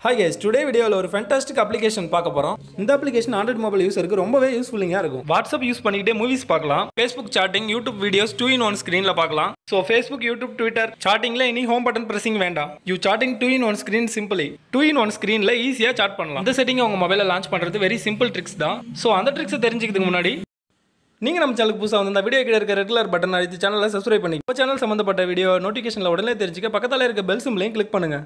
hi guys today வீடியோவில் ஒரு fantastic application பார்க்க போகிறோம் இந்த அப்ளிகேஷன் ஆண்ட்ராய்ட் மொபைல் யூஸருக்கு ரொம்பவே யூஸ்ஃபுல்லிங்காக இருக்கும் வாட்ஸ்அப் யூஸ் பண்ணிக்கிட்டே மூவிஸ் பார்க்கலாம் Facebook chatting YouTube videos two in one ஸ்க்ரீனில் பார்க்கலாம் ஸோ ஃபேஸ்புக் யூடியூப் ட்விட்டர் சாட்டிங்கில் இனி ஹோம் பட்டன் ப்ரெஸிங் வேண்டாம் you chatting two in one screen simply two in one ஸ்க்ரீனில் ஈஸியாக சாட் பண்ணலாம் இந்த செட்டிங் உங்கள் மொபைலில் லான்ச் பண்ணுறது வெரி சிம்பிள் ட்ரிக்ஸ் தான் ஸோ அந்த ட்ரிக்ஸை தெரிஞ்சுக்கிறதுக்கு முன்னாடி நீங்கள் நம்ம சேனலுக்கு புதுசாக வந்து இந்த வீடியோ கீழே இருக்க ரெகுலர் பட்டன் அழுத்தி சேனலை சப்ஸ்கிரைப் பண்ணி இப்போ சேனல் சம்மந்தப்பட்ட வீடியோ நோட்டிஃபிகேஷனில் உடனே தெரிஞ்சுக்க பக்கத்தில் இருக்க பெல் சிம்லையும் கிளிக் பண்ணுங்க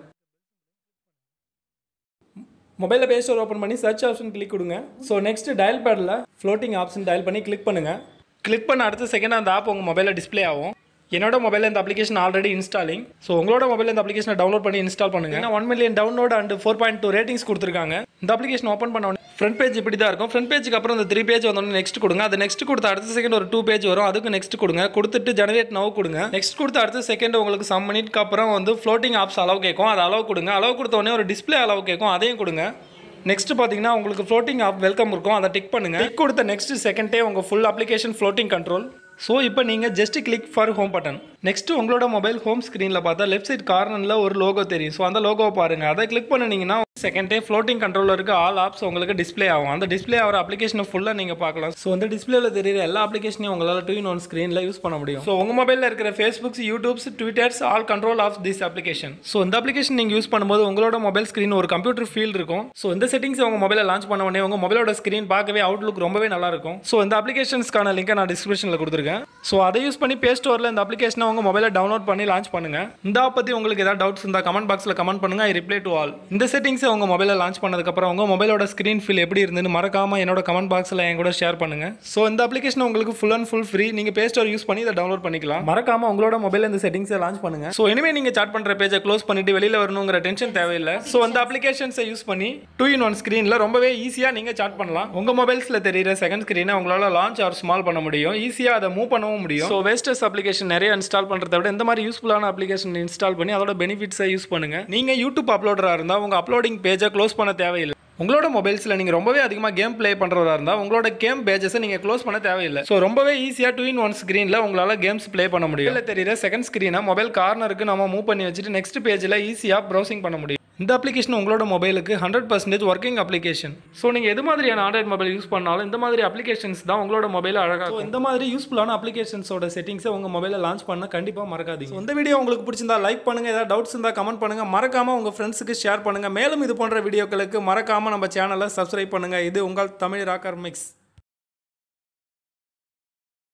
மொபைலில் ப்ளே ஸ்டோர் ஓப்பன் பண்ணி சர்ச் ஆப்ஷன் கிளிக் கொடுங்க ஸோ நெக்ஸ்ட் டயல் பேடில் ஃப்ளோட்டிங் ஆப்ஷன் டயல் பண்ணி கிளிக் பண்ணுங்க கிளிக் பண்ண அடுத்த செகண்ட் அந்த ஆப் உங்கள் மொபைலில் டிஸ்ப்ளே ஆகும் என்னோட மொபைலில் இந்த அப்ளிகேஷன் ஆல்ரெடி இன்ஸ்டாலிங் ஸோ உங்களோட மொபைலில் இந்த அப்ளிகேஷனை டவுன்லோட் பண்ணி இன்ஸ்டால் பண்ணுங்க ஏன்னா one million download and four point two ratings கொடுத்துருக்காங்க இந்த அப்ளிகேஷன் ஓப்பன் பண்ண உடனே ஃப்ரண்ட் பேஜ் இப்படி தான் இருக்கும் ஃப்ரண்ட் பேஜுக்கு அப்புறம் இந்த த்ரீ பேஜ் வந்தோடனே நெக்ஸ்ட் கொடுங்க அது நெக்ஸ்ட் கொடுத்த அடுத்த செகண்ட் ஒரு டூ பேஜ் வரும் அதுக்கு நெக்ஸ்ட் கொடுங்க கொடுத்துட்டு ஜெனரேட் நவ் கொடுங்க நெக்ஸ்ட் கொடுத்த அடுத்த செகண்ட் உங்களுக்கு சம் மினிட்க்கு அப்புறம் வந்து ஃப்ளோட்டிங் ஆப்ஸ் அளவு கேட்கும் அது அளவு கொடுங்க அளவு கொடுத்த உடனே ஒரு டிஸ்ப்ளே அளவு கேட்கும் அதையும் கொடுங்க நெக்ஸ்ட் பார்த்தீங்கன்னா உங்களுக்கு ஃப்ளோட்டிங் ஆப் வெல்கம் இருக்கும் அதை டிக் பண்ணுங்க டிக் கொடுத்த நெக்ஸ்ட் செகண்டே உங்கள் full application floating control so இப்போ நீங்கள் just click for home button next உங்களோட மொபைல் ஹோம் ஸ்க்ரீனில் பார்த்தா லெஃப்ட் சைட் கார்னரில் ஒரு லோகோ தெரியும் ஸோ அந்த லோகோவை பாருங்க அதை கிளிக் பண்ணினீங்கன்னா செகண்டே ஃப்ளோட்டிங் கண்ட்ரோலில் இருக்க ஆல் ஆப்ஸ் உங்களுக்கு டிஸ்ப்ளே ஆகும் அந்த டிஸ்ப்ளே ஆகிற அப்ளிகேஷனை ஃபுல்லாக நீங்கள் பார்க்கலாம் ஸோ அந்த டிஸ்பிளேல தெரியுற எல்லா அப்ளிகேஷனையும் உங்களால் டூ இன் ஒன் ஸ்க்ரீனில் யூஸ் பண்ண முடியும் ஸோ உங்கள் மொபைலில் இருக்கிற Facebooks YouTubes Twitters all control of this application so இந்த அப்ளிகேஷன் நீங்கள் யூஸ் பண்ணும்போது உங்களோட மொபைல் ஸ்க்ரீன் ஒரு கம்ப்யூட்டர் ஃபீல் இருக்கும் ஸோ இந்த செட்டிங்ஸ் உங்கள் மொபைலில் லான்ச் பண்ண உடனே உங்கள் மொபைலோட ஸ்க்ரீன் பார்க்கவே அவுட்லுக் ரொம்பவே நல்லா இருக்கும் ஸோ இந்த அப்ளிகேஷன்ஸ்க்கான லிங்கை நான் டிஸ்கிரிப்ஷனில் கொடுத்துருக்கேன் ஸோ அதை யூஸ் பண்ணி பே ஸ்டோரில் இந்த அப்ளிகேஷனை உங்கள் மொபைலில் டவுன்லோட் பண்ணி லான்ச் பண்ணுங்க இந்த ஆப் பற்றி உங்களுக்கு ஏதாவது டவுட்ஸ் இருந்தால் கமெண்ட் பாக்ஸில் கமெண்ட் பண்ணுங்க ஐ ரிப்ளை டு ஆல் இந்த செட்டிங்ஸை உங்கள் மொபைலில் லான்ச் பண்ணதுக்கப்புறம் உங்கள் மொபைலோட ஸ்க்ரீன் ஃபீல் எப்படி இருந்துன்னு மறக்காம என்னோட கமெண்ட் பாக்ஸில் என் கூட ஷேர் பண்ணுங்க ஸோ இந்த அப்ளிகேஷன் உங்களுக்கு ஃபுல் அண்ட் ஃபுல் ஃப்ரீ நீங்கள் பே ஸ்டோர் யூஸ் பண்ணி இதை டவுன்லோட் பண்ணிக்கலாம் மறக்காம உங்களோட மொபைலில் இந்த செட்டிங்ஸை லான்ச் பண்ணுங்க ஸோ இனிமேல் நீங்கள் சாட் பண்ணுற பேஜை க்ளோஸ் பண்ணிட்டு வெளியில் வரணுங்கிற டென்ஷன் தேவையில்லை ஸோ அந்த அப்ளிகேஷன்ஸை யூஸ் பண்ணி டூ இன் ஒன் ஸ்க்ரீனில் ரொம்பவே ஈஸியாக நீங்கள் சாட் பண்ணலாம் உங்கள் மொபைல்ஸில் தெரியிற செகண்ட் ஸ்க்ரீனை உங்களால் லான்ச் ஆர் ஸ்மால் பண்ண முடியும் ஈஸியாக அதை மூவ் பண்ணவும் முடியும் ஸோ வேஸ்டஸ் அப்ளிகேஷன் நிறைய இன்ஸ்டால் பண்ணுறத விட இந்த மாதிரி யூஸ்ஃபுல்லான அப்ளிகேஷன் இன்ஸ்டால் பண்ணி அதோட பெனிஃபிட்ஸை யூஸ் பண்ணுங்க நீங்கள் யூடியூப் அப்லோடராக இருந்தால் உங்கள் அப்லோடிங் பேஜை க்ளோஸ் பண்ண தேவையில்லை உங்களோட மொபைல்ஸில் நீங்கள் ரொம்பவே அதிகமாக கேம் ப்ளே பண்ணுறதா இருந்தால் உங்களோட கேம் பேஜஸை நீங்கள் க்ளோஸ் பண்ண தேவையில்லை ஸோ ரொம்பவே ஈஸியாக டூ இன் ஒன் ஸ்க்ரீனில் உங்களால் கேம்ஸ் ப்ளே பண்ண முடியும் இல்லை தெரியுற செகண்ட் ஸ்க்ரீனை மொபைல் கார்னருக்கு நம்ம மூவ் பண்ணி வச்சுட்டு நெக்ஸ்ட் பேஜில் ஈஸியாக ப்ரௌசிங் பண்ண முடியும் இந்த அப்ளிகேஷன் உங்களோட மொபைலுக்கு hundred percentage working application so நீங்கள் எது மாதிரியான ஆண்ட்ராய்ட் மொபைல் யூஸ் பண்ணாலும் இந்த மாதிரி அப்ளிகேஷன்ஸ் தான் உங்களோட மொபைல் அழகாக இந்த மாதிரி யூஸ்ஃபுல்லான அப்ளிகேஷன்ஸோட செட்டிங்ஸை உங்கள் மொபைலில் லான்ச் பண்ண கண்டிப்பாக மறக்காதீங்க So, இந்த வீடியோ உங்களுக்கு பிடிச்சிருந்தா லைக் பண்ணுங்க ஏதாவது டவுட்ஸ் இருந்தால் கமெண்ட் பண்ணுங்க மறக்காம உங்கள் ஃப்ரெண்ட்ஸுக்கு ஷேர் பண்ணுங்க மேலும் இது போன்ற வீடியோக்களுக்கு மறக்காம நம்ம சேனலை சப்ஸ்கிரைப் பண்ணுங்க இது உங்கள் தமிழ் ராக்கர் மிக்ஸ்